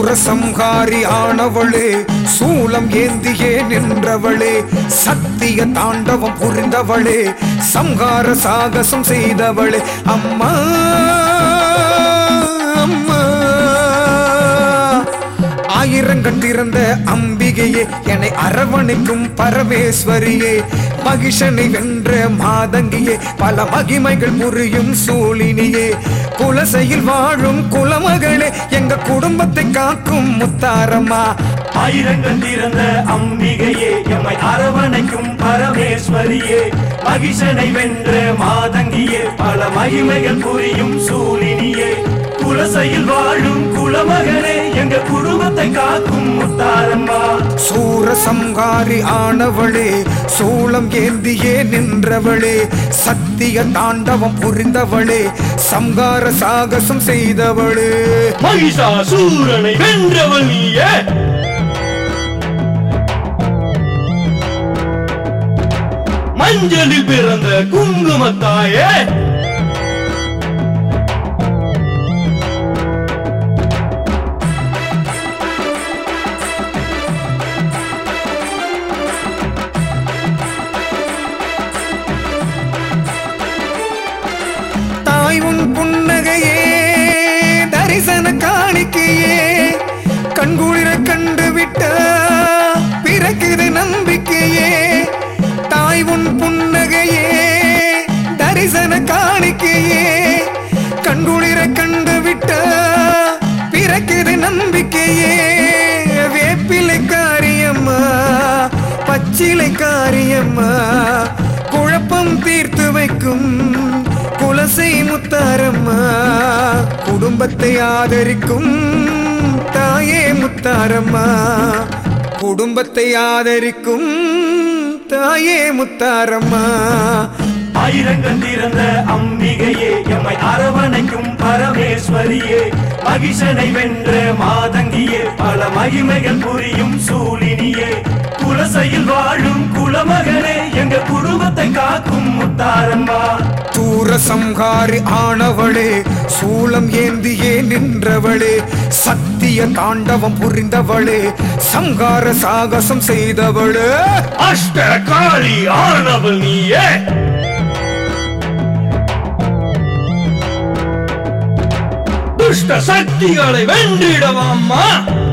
சூரசம்ஹாரி ஆனவளே சூலம் ஏந்தியே நின்றவளே சத்திய தாண்டவம் புரிந்தவளே சம்ஹார சாகசம் செய்தவளே அம்மா அம்மா ஆயிரங்கள் திறந்த அம்பிகையே என்னை அரவணைக்கும் பரமேஸ்வரியே மகிஷனை வென்ற மாதங்கியே பல மகிமைகள் புரியும் சூழினியே குலசையில் வாழும் குலமகளே எங்க குடும்பத்தை காக்கும் முத்தாரம்மா ஆயிரங்கள் திறந்த அம்பிகையே எம்மை அரவணைக்கும் பரமேஸ்வரியே மகிஷனை வென்ற மாதங்கியே பல மகிமைகள் புரியும் சூழினியே குலசையில் வாழும் குலமகனே எங்க குடும்பத்தை காக்கும் முத்தாரம்மா சூரசம்ஹாரி ஆனவளே சூளம் ஏந்தியே நின்றவளே சத்திய தாண்டவம் புரிந்தவளே சம்ஹார சாகசம் செய்தவளே மகிஷாசூரனை வென்றவள் நீயே மஞ்சளில் பிறந்த குங்குமத்தாயே தாய் உன் புன்னகையே தரிசன காணிக்கையே கண்குளிர கண்டு விட்ட பிறக்குது நம்பிக்கையே தாய் உன் புன்னகையே தரிசன காணிக்கையே கண்குளிர கண்டு விட்ட பிறக்குது நம்பிக்கையே வேப்பிலை காரியம்மா பச்சிலை காரியம்மா குழப்பம் தீர்த்து வைக்கும் குலசை முத்தாரம்மா குடும்பத்தை ஆதரிக்கும் தாயே முத்தாரம்மா குடும்பத்தை ஆதரிக்கும் தாயே முத்தாரம்மா ஆயிரங்கள் திறந்த அம்பிகையே எம்மை அரவணைக்கும் பரமேஸ்வரியே மகிஷனை வென்ற மாதங்கியே பல மகிமைகள் புரியும் சூழினியே குலசையில் வாழும் குலமகனே எங்க குடும்பத்தை காக்கும் முத்தாரம்மா சூரசம்ஹாரி ஆனவளே சூலம் ஏந்தியே நின்றவளே சத்திய தாண்டவம் புரிந்தவளே சம்ஹார சாகசம் செய்தவளே அஷ்ட காளி ஆனவள் நீயே துஷ்ட சக்திகளை வென்றிடவாம்மா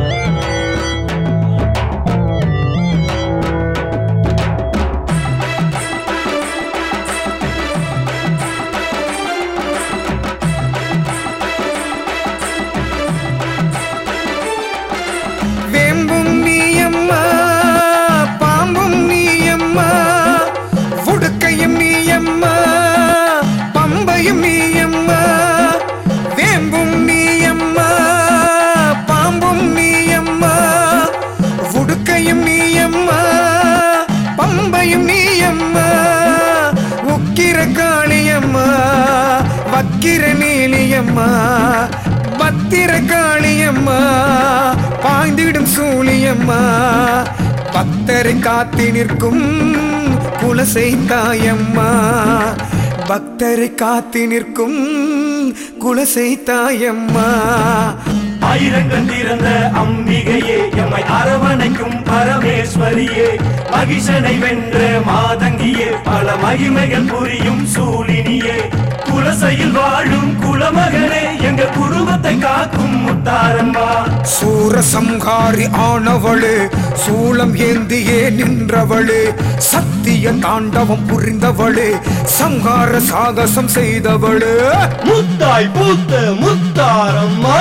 வேம்பும் நீயம்மா பாம்பும் நீயம்மா உடுக்கையும் நீயம்மா பம்பையும் நீயம்மா வேம்பும் நீயம்மா பாம்பும் நீயம்மா உடுக்கையும் நீயம்மா பம்பையும் நீயம்மா உக்கிர காளியம்மா வக்கிர நீலியம்மா பத்திர காளியம்மா பாய்ந்திடும் சூழியம்மா பக்தரை காத்து நிற்கும் குலசை தாயம்மா பக்தரை காத்து நிற்கும் குலசை தாயம்மா ஆயிரங்கள் திறந்த அம்பிகையே எம்மை அரவணைக்கும் பரமேஸ்வரியே மகிஷனை வென்ற மாதங்கியே பல மகிமைகள் புரியும் சூழினியே குலசையில் வாழும் குலமகனே எங்க குடும்பத்தை காக்கும் முத்தாரம்மா சூரசம்ஹாரி ஆனவளே சூலம் ஏந்தியே நின்றவளே சத்திய தாண்டவம் புரிந்தவளே சம்ஹார சாகசம் செய்தவளே முத்தாய் பூத்த முத்தாரம்மா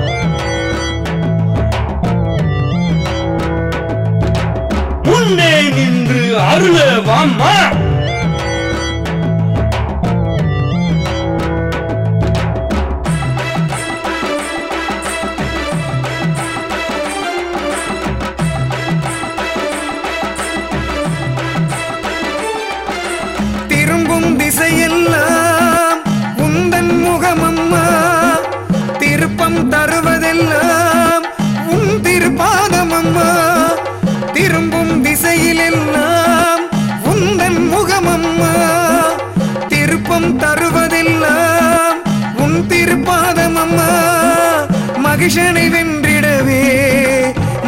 முன்னே நின்று அருளவாம்மா திரும்பும் திசையெல்லாம் உந்தன் முகமம்மா திருப்பம் தருவதெல்லாம் உன் திருப்பாதமம்மா திரும்பும் திசையிலெல்லாம் உந்தன் முகமம்மா திருப்பம் தருவதெல்லாம் உன் திருப்பாதமம்மா மகிஷனை வென்றிடவே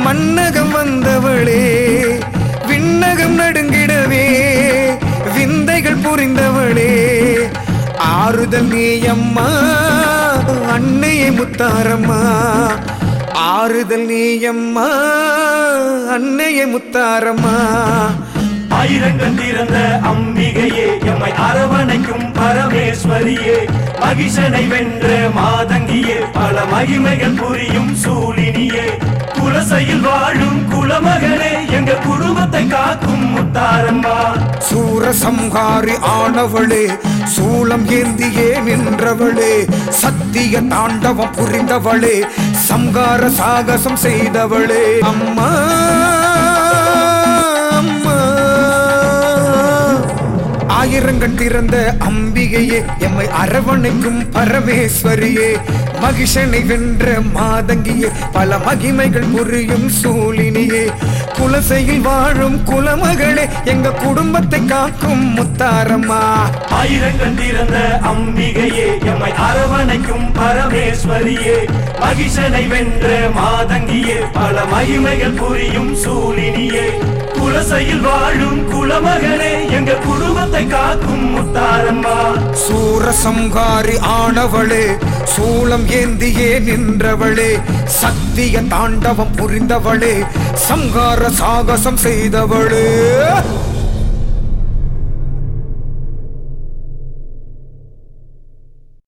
மன்னகம் வந்தவளே விண்ணகம் நடுங்கிடவே விந்தைகள் புரிந்தவளே ஆறுதல் நீ அம்மா அன்னையே முத்தாரம்மா ஆறுதல் நீ அம்மா அன்னையே முத்தாரம்மா ஆயிரங்கள் திறந்த அம்பிகையே எம்மை அரவணைக்கும் பரமேஸ்வரியே மகிஷனை வென்ற மாதங்கியே பல மகிமைகள் புரியும் சூலினியே குலசையில் வாழும் குலமகனே எங்க குடும்பத்தை காக்கும் முத்தாரம்மா சூரசம்ஹாரி ஆனவளே சூலம் ஏந்தியே நின்றவளே சத்திய தாண்டவம் புரிந்தவளே சம்கார சாகசம் செய்தவளே அம்மா அம்மா ஆயிரங்கள் திறந்த அம்பிகையே எம்மை அரவணைக்கும் பரமேஸ்வரியே மகிஷனை வென்ற மாதங்கியே பல மகிமைகள் புரியும் சூலினியே குலசையில் வாழும் குலமகளே எங்க குடும்பத்தை காக்கும் முத்தாரம்மா ஆயிரங்கள் திறந்த அம்பிகையே எம்மை அரவணைக்கும் பரமேஸ்வரியே மகிஷனை வென்ற மாதங்கியே பல மகிமைகள் புரியும் சூலினியே குலசையில் வாழும் குலமகனே எங்க குடும்பத்தை காக்கும் முத்தாரம்மா சூரசம்ஹாரி ஆனவளே சூலம் ஏந்தியே நின்றவளே சத்திய தாண்டவம் புரிந்தவளே சம்ஹார சாகசம் செய்தவளே